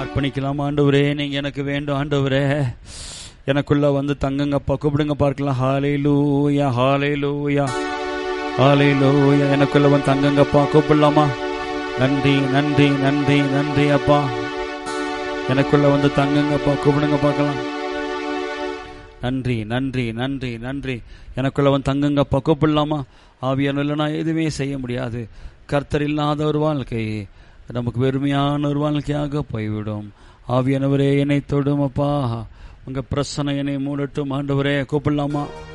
அர்ப்பணிக்கலாம் ஆண்டவரே நீங்க எனக்கு வேண்டும் ஆண்டவரே எனக்குள்ள வந்து தங்குங்கப்பா கூப்பிடுங்க பார்க்கலாம் ஹாலே லூயா ஹாலே லூயா ஹாலே லூயா எனக்குள்ள வந்து தங்குங்கப்பா கூப்பிடலாமா நன்றி நன்றி நன்றி நன்றி அப்பா எனக்குள்ள வந்து தங்குங்கப்பா கூப்பிடுங்க பார்க்கலாம் நன்றி நன்றி நன்றி நன்றி எனக்குள்ள வந்து தங்குங்கப்பா கூப்பிடலாமா ஆவியான இல்லைனா எதுவுமே செய்ய முடியாது கர்த்தர் இல்லாத ஒரு வாழ்க்கை நமக்கு வெறுமையான ஒரு வாழ்க்கையாக போய்விடும் ஆவியானவரே என்னை தொடும் அப்பா உங்க பிரசனை என்னை மூடட்டும் ஆண்டவரே கூப்பிடலாமா